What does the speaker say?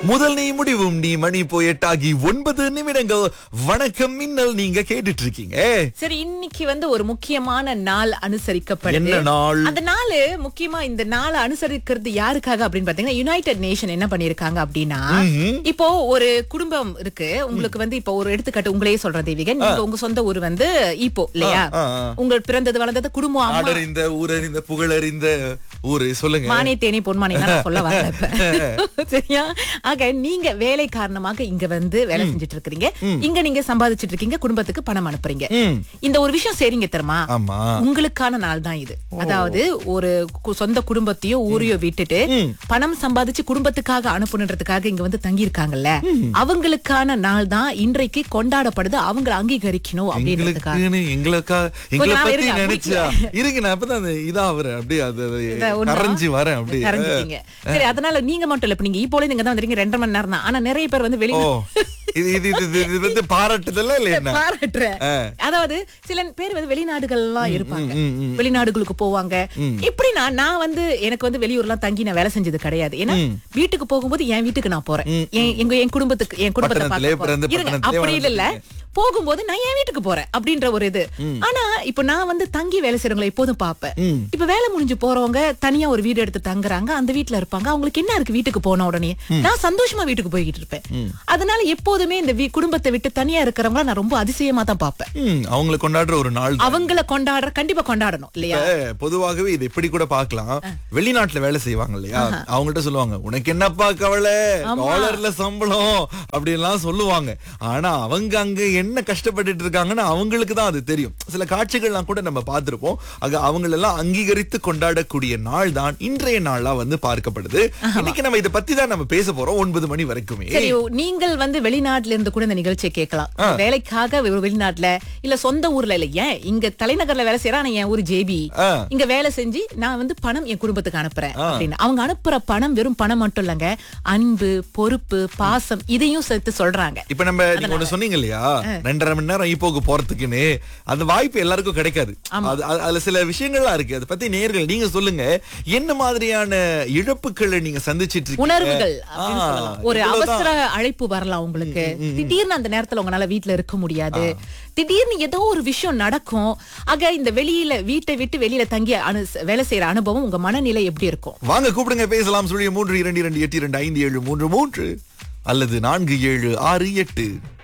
முதல் நீ முடிவும் நீ மணி போய் எட்டாகி ஒன்பது நிமிடங்கள் வணக்கம் மின்னல் நீங்க கேட்டுட்டு இருக்கீங்க சரி இன்னைக்கு வந்து ஒரு முக்கியமான நாள் அனுசரிக்கப்படுது என்ன நாள் அந்த நாள் முக்கியமா இந்த நாளை அனுசரிக்கிறது யாருக்காக அப்படின்னு பாத்தீங்கன்னா யுனைடெட் நேஷன் என்ன பண்ணிருக்காங்க அப்படின்னா இப்போ ஒரு குடும்பம் இருக்கு உங்களுக்கு வந்து இப்போ ஒரு எடுத்துக்காட்டு உங்களையே சொல்றேன் தேவிகன் நீங்க உங்க சொந்த ஊர் வந்து இப்போ இல்லையா ஆ, ஆ. உங்க பிறந்தது வளர்ந்தது குடும்பம் அம்மா நாடறிந்த ஊரறிந்த புகழறிந்த ஊரு சொல்லுங்க மானே தேனி பொன்மானே தான் நான் சொல்ல வரல இப்ப. சரியா ஆக நீங்க வேலை காரணமாக இங்க வந்து வேலை செஞ்சுட்டு இருக்கீங்க இங்க நீங்க சம்பாதிச்சிட்டு இருக்கீங்க குடும்பத்துக்கு பணம் அனுப்புறீங்க ம். இந்த ஒரு விஷயம் சரிங்க தெரியுமா ஆமா உங்களுக்கான நாள் தான் இது அதாவது ஒரு கு- சொந்த குடும்பத்தையோ ஊரையோ விட்டுட்டு பணம் சம்பாதிச்சு குடும்பத்துக்காக அனுப்பணுன்றதுக்காக இங்க வந்து தங்கி இருக்காங்கல்ல அவங்களுக்கான நாள் தான் இன்றைக்கு கொண்டாடப்படுது அவங்கள அங்கீகரிக்கணும் அப்படின்றதுக்காக எங்களுக்குன்னு எங்களுக்கா எங்களை நாள் பத்தி இருங்க, நினைச்சா இருங்க நான் அப்பதான் அந்த இதா வரேன் அப்படியே அது அது இத ஒண்ணா? கரைஞ்சு வரேன் அப்படியே கரைஞ்சிட்டீங்க சரி அதனால நீங்க மட்டும் இல்ல இப்ப நீங்க இப்போ இங்க தான் வந்திருக்கீங்க ரெண்டரை மணி நேரம் தான் ஆனா நிறைய பேர் வந்து ஓ வெளியில இது இது இது இது- இது வந்து பாராட்டுதல்ல இல்ல என்ன பாராட்டுறேன் ஆ. அதாவது சில பேர் வந்து வெளிநாடுகள்லாம் இருப்பாங்க வெளிநாடுகளுக்கு போவாங்க இப்படின்னா நான் வந்து எனக்கு வந்து வெளியூர்லாம் தங்கி நான் வேலை செஞ்சது கிடையாது ஏன்னா வீட்டுக்கு போகும்போது என் வீட்டுக்கு நான் போறேன் என் எங்க என் குடும்பத்துக்கு என் குடும்பத்தை பட்டணத்திலே பார்க்க போறேன். பிறந்து இருங்க, பட்டணத்திலே அப்படி இல்ல போகும்போது நான் என் வீட்டுக்கு போறேன் அப்படின்ற ஒரு இது ஆனா இப்ப நான் வந்து தங்கி வேலை செய்யறவங்களை எப்போதும் பாப்பேன் இப்ப வேலை முடிஞ்சு போறவங்க தனியா ஒரு வீடு எடுத்து தங்குறாங்க அந்த வீட்டுல இருப்பாங்க அவங்களுக்கு என்ன இருக்கு வீட்டுக்கு போன உடனே நான் சந்தோஷமா வீட்டுக்கு போய்கிட்டு இருப்பேன் அதனால எப்போதுமே இந்த வீ- குடும்பத்தை விட்டு தனியா இருக்கிறவங்கள நான் ரொம்ப அதிசயமா தான் பாப்பேன் ம், அவங்களை கொண்டாடுற ஒரு நாள் தான். அவங்கள கொண்டாடுற கண்டிப்பா கொண்டாடணும் இல்லையா இப்ப பொதுவாகவே இது எப்படி கூட பார்க்கலாம் வெளிநாட்டுல வேலை செய்வாங்க இல்லையா அவங்கள்ட்ட சொல்லுவாங்க உனக்கு என்னப்பா கவலை டாலர்ல சம்பளம் அப்படி எல்லாம் சொல்லுவாங்க ஆனா அவங்க அங்க என்ன கஷ்டப்பட்டுட்டு இருக்காங்கன்னு அவங்களுக்கு தான் அது தெரியும் சில காட்சிகள்லாம் கூட நம்ம பார்த்திருப்போம் ஆக அவங்களெல்லாம் அங்கீகரித்து கொண்டாடக்கூடிய நாள் தான் இன்றைய நாளா வந்து பார்க்கப்படுது இன்னைக்கு நம்ம இதை பத்தி தான் நம்ம பேச போறோம் ஒன்பது மணி வரைக்குமே சரி நீங்கள் வந்து வெளிநாட்டுல இருந்து கூட இந்த நிகழ்ச்சியை கேட்கலாம் வேலைக்காக ஒரு வெளிநாட்டுல இல்ல சொந்த ஊர்ல இல்ல ஏன் இங்க தலைநகர்ல வேலை செய்யறா ஆனா என் ஊர் ஜேபி ஆ. இங்க வேலை செஞ்சு நான் வந்து பணம் என் குடும்பத்துக்கு அனுப்புறேன் அப்படின்னு அவங்க அனுப்புற பணம் வெறும் பணம் மட்டும் இல்லங்க அன்பு பொறுப்பு பாசம் இதையும் சேர்த்து சொல்றாங்க இப்ப நம்ம நீங்க ஒண்ணு சொன்னீங்க இல்லையா ரெண்டரை மணி நேரம் ஈப்போக்கு போறதுக்குன்னு அந்த வாய்ப்பு எல்லாருக்கும் கிடைக்காது அது அது- அதுல சில விஷயங்கள்லாம் இருக்கு அதை பத்தி நேர்கள் நீங்க சொல்லுங்க என்ன மாதிரியான இழப்புகளை நீங்க சந்திச்சிட்டு இருக்கீங்க உணர்வுகள் அப்படின்னு ஆ, சொல்லலாம். ஒரு இவ்வளவுதான். அவசர அழைப்பு வரலாம் உங்களுக்கு திடீர்னு அந்த நேரத்துல உங்களால வீட்ல இருக்க முடியாது திடீர்னு ஏதோ ஒரு விஷயம் நடக்கும் ஆக இந்த வெளியில வீட்டை விட்டு வெளியில தங்கி அனு வேலை செய்யற அனுபவம் உங்க மனநிலை எப்படி இருக்கும் வாங்க கூப்பிடுங்க பேசலாம் சொல்லி மூன்று இரண்டு இரண்டு எட்டு இரண்டு ஐந்து ஏழு மூன்று மூன்று அல்லது நான்கு ஏழு ஆறு எட்டு